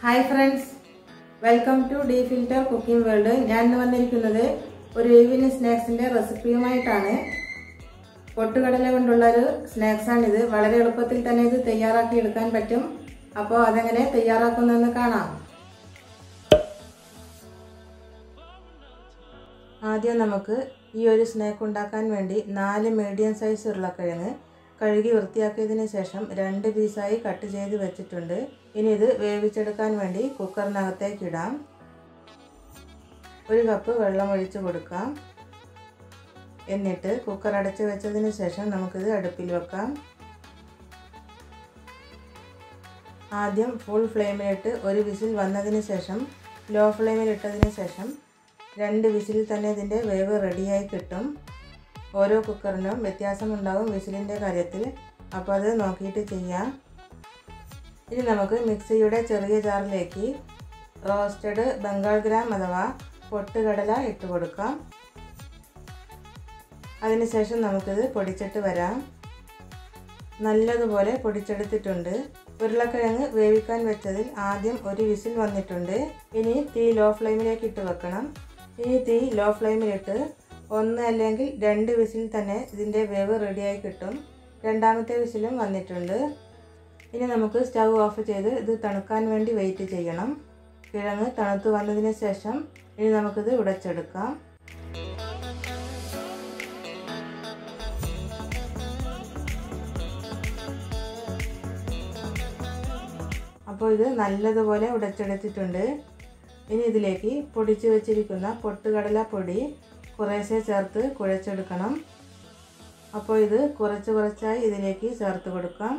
hi friends welcome to the filter cooking world ഞാൻ ഇന്ന് വന്നിരിക്കുന്നത് ഒരു ഈവനിങ് സ്നാക്സിന്റെ റെസിപ്പിയുമായിട്ടാണ് പൊട്ടുകടല കൊണ്ടുള്ള ഒരു സ്നാക്സാണിത് വളരെ എളുപ്പത്തിൽ തന്നെ ഇത് തയ്യാറാക്കി എടുക്കാൻ പറ്റും അപ്പോൾ അതെങ്ങനെ തയ്യാറാക്കുന്നതെന്ന് കാണാം ആദ്യം നമുക്ക് ഈ ഒരു സ്നാക്ക് ഉണ്ടാക്കാൻ വേണ്ടി നാല് മീഡിയം സൈസ് ഉരുളക്കിഴങ്ങ് കഴുകി വൃത്തിയാക്കിയതിന് ശേഷം രണ്ട് പീസായി കട്ട് ചെയ്ത് വെച്ചിട്ടുണ്ട് ഇനി ഇത് വേവിച്ചെടുക്കാൻ വേണ്ടി കുക്കറിനകത്തേക്ക് ഇടാം ഒരു കപ്പ് വെള്ളം ഒഴിച്ച് കൊടുക്കാം എന്നിട്ട് കുക്കർ അടച്ച് വെച്ചതിന് ശേഷം നമുക്കിത് അടുപ്പിൽ വെക്കാം ആദ്യം ഫുൾ ഫ്ലെയിമിലിട്ട് ഒരു വിസിൽ വന്നതിന് ശേഷം ലോ ഫ്ലെയിമിൽ ഇട്ടതിന് ശേഷം രണ്ട് വിസിലിൽ തന്നെ ഇതിൻ്റെ വേവ് റെഡിയായി കിട്ടും ഓരോ കുക്കറിനും വ്യത്യാസമുണ്ടാകും വിസിലിൻ്റെ കാര്യത്തിൽ അപ്പോൾ അത് നോക്കിയിട്ട് ചെയ്യാം ഇനി നമുക്ക് മിക്സിയുടെ ചെറിയ ജാറിലേക്ക് റോസ്റ്റഡ് ബംഗാൾ ഗ്രാം അഥവാ പൊട്ടുകടല ഇട്ട് കൊടുക്കാം അതിനുശേഷം നമുക്കിത് പൊടിച്ചിട്ട് വരാം നല്ലതുപോലെ പൊടിച്ചെടുത്തിട്ടുണ്ട് ഉരുളക്കിഴങ്ങ് വേവിക്കാൻ വെച്ചതിൽ ആദ്യം ഒരു വിസിൽ വന്നിട്ടുണ്ട് ഇനി തീ ലോ ഫ്ലെയിമിലേക്ക് ഇട്ട് വെക്കണം ഇനി തീ ലോ ഫ്ലെയിമിലിട്ട് ഒന്ന് അല്ലെങ്കിൽ രണ്ട് വിസിൽ തന്നെ ഇതിൻ്റെ വേവ് റെഡിയായി കിട്ടും രണ്ടാമത്തെ വിസിലും വന്നിട്ടുണ്ട് ഇനി നമുക്ക് സ്റ്റൗ ഓഫ് ചെയ്ത് ഇത് തണുക്കാൻ വേണ്ടി വെയിറ്റ് ചെയ്യണം കിഴങ്ങ് തണുത്ത് വന്നതിന് ശേഷം ഇനി നമുക്കിത് ഉടച്ചെടുക്കാം അപ്പോൾ ഇത് നല്ലതുപോലെ ഉടച്ചെടുത്തിട്ടുണ്ട് ഇനി ഇതിലേക്ക് പൊടിച്ച് വെച്ചിരിക്കുന്ന പൊട്ടുകടല പൊടി കുറേശ്ശെ ചേർത്ത് കുഴച്ചെടുക്കണം അപ്പോൾ ഇത് കുറച്ച് കുറച്ചായി ഇതിലേക്ക് ചേർത്ത് കൊടുക്കാം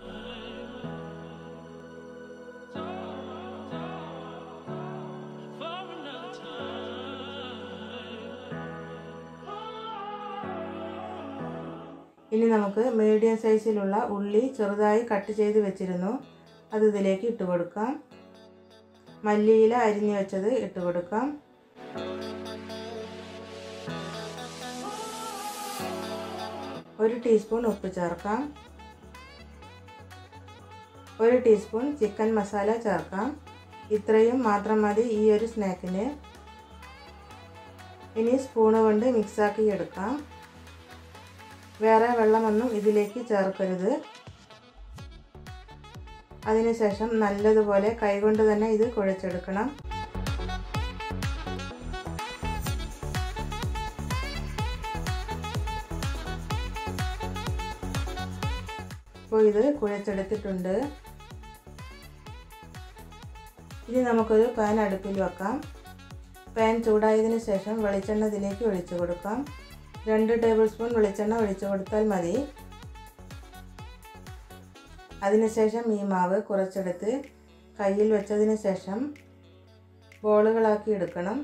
ഇനി നമുക്ക് മീഡിയം സൈസിലുള്ള ഉള്ളി ചെറുതായി കട്ട് ചെയ്ത് വെച്ചിരുന്നു അത് ഇതിലേക്ക് ഇട്ട് കൊടുക്കാം മല്ലിയില അരിഞ്ഞു വെച്ചത് ഇട്ട് കൊടുക്കാം ഒരു ടീസ്പൂൺ ഉപ്പ് ചേർക്കാം ഒരു ടീസ്പൂൺ ചിക്കൻ മസാല ചേർക്കാം ഇത്രയും മാത്രം മതി ഈ ഒരു സ്നാക്കിന് ഇനി സ്പൂണ് കൊണ്ട് മിക്സാക്കി എടുക്കാം വേറെ വെള്ളമൊന്നും ഇതിലേക്ക് ചേർക്കരുത് അതിനുശേഷം നല്ലതുപോലെ കൈകൊണ്ട് തന്നെ ഇത് കുഴച്ചെടുക്കണം ഇപ്പോൾ ഇത് കുഴച്ചെടുത്തിട്ടുണ്ട് ഇനി നമുക്കൊരു പാൻ അടുപ്പിൽ വെക്കാം പാൻ ചൂടായതിനു ശേഷം വെളിച്ചെണ്ണ ഇതിലേക്ക് ഒഴിച്ചു കൊടുക്കാം രണ്ട് ടേബിൾ സ്പൂൺ വെളിച്ചെണ്ണ ഒഴിച്ചു കൊടുത്താൽ മതി അതിനുശേഷം ഈ മാവ് കുറച്ചെടുത്ത് കയ്യിൽ വെച്ചതിന് ശേഷം ബോളുകളാക്കി എടുക്കണം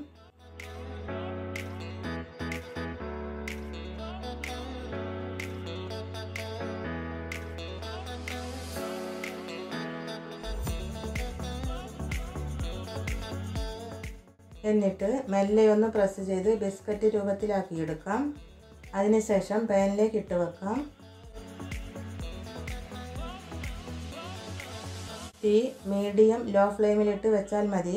എന്നിട്ട് മെല്ലെ ഒന്ന് പ്രസ് ചെയ്ത് ബിസ്ക്കറ്റ് രൂപത്തിലാക്കിയെടുക്കാം അതിനുശേഷം പാനിലേക്ക് ഇട്ട് വെക്കാം തീ മീഡിയം ലോ ഫ്ലെയിമിലിട്ട് വെച്ചാൽ മതി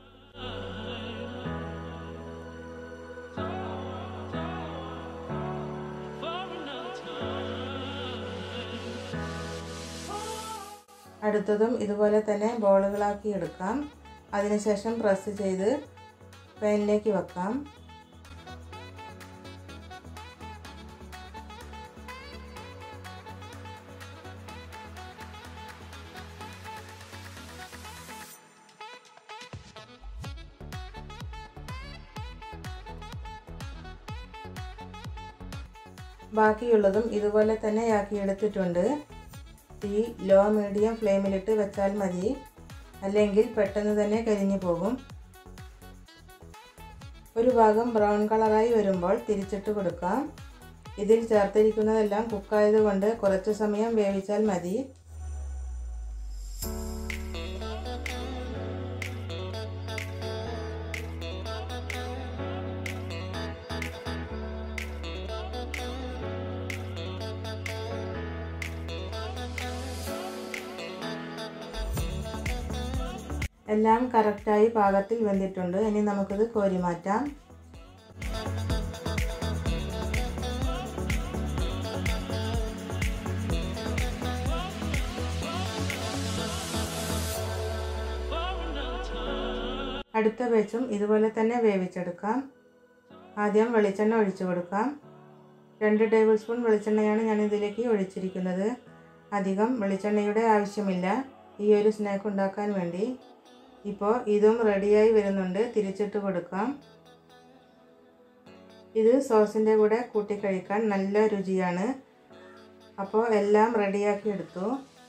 അടുത്തതും ഇതുപോലെ തന്നെ ബോളുകളാക്കി എടുക്കാം അതിനുശേഷം പ്രസ് ചെയ്ത് പാനിലേക്ക് വെക്കാം ബാക്കിയുള്ളതും ഇതുപോലെ തന്നെ ആക്കിയെടുത്തിട്ടുണ്ട് തീ ലോ മീഡിയം ഫ്ലെയിമിലിട്ട് വെച്ചാൽ മതി അല്ലെങ്കിൽ പെട്ടെന്ന് തന്നെ കരിഞ്ഞു പോകും ഒരു ഭാഗം ബ്രൗൺ കളറായി വരുമ്പോൾ തിരിച്ചിട്ട് കൊടുക്കാം ഇതിൽ ചേർത്തിരിക്കുന്നതെല്ലാം കുക്കായതുകൊണ്ട് കുറച്ച് സമയം വേവിച്ചാൽ മതി എല്ലാം കറക്റ്റായി പാകത്തിൽ വെന്തിട്ടുണ്ട് ഇനി നമുക്കിത് കോരി മാറ്റാം അടുത്ത ബാച്ചും ഇതുപോലെ തന്നെ വേവിച്ചെടുക്കാം ആദ്യം വെളിച്ചെണ്ണ ഒഴിച്ചു കൊടുക്കാം രണ്ട് ടേബിൾ സ്പൂൺ വെളിച്ചെണ്ണയാണ് ഞാൻ ഇതിലേക്ക് ഒഴിച്ചിരിക്കുന്നത് അധികം വെളിച്ചെണ്ണയുടെ ആവശ്യമില്ല ഈ ഒരു സ്നാക്ക് ഉണ്ടാക്കാൻ വേണ്ടി ഇപ്പോൾ ഇതും റെഡിയായി വരുന്നുണ്ട് തിരിച്ചിട്ട് കൊടുക്കാം ഇത് സോസിൻ്റെ കൂടെ കൂട്ടി കഴിക്കാൻ നല്ല രുചിയാണ് അപ്പോൾ എല്ലാം റെഡിയാക്കി എടുത്തു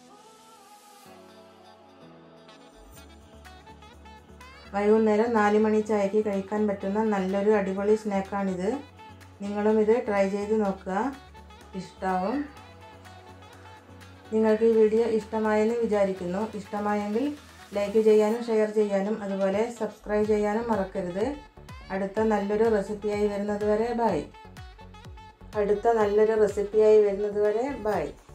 വൈകുന്നേരം നാല് മണി ചായക്ക് കഴിക്കാൻ പറ്റുന്ന നല്ലൊരു അടിപൊളി സ്നാക്കാണിത് നിങ്ങളും ഇത് ട്രൈ ചെയ്ത് നോക്കുക ഇഷ്ടാവും നിങ്ങൾക്ക് ഈ വീഡിയോ ഇഷ്ടമായെന്ന് വിചാരിക്കുന്നു ഇഷ്ടമായെങ്കിൽ ലൈക്ക് ചെയ്യാനും ഷെയർ ചെയ്യാനും അതുപോലെ സബ്സ്ക്രൈബ് ചെയ്യാനും മറക്കരുത് അടുത്ത നല്ലൊരു റെസിപ്പിയായി വരുന്നത് വരെ ബൈ അടുത്ത നല്ലൊരു റെസിപ്പിയായി വരുന്നത് വരെ ബൈ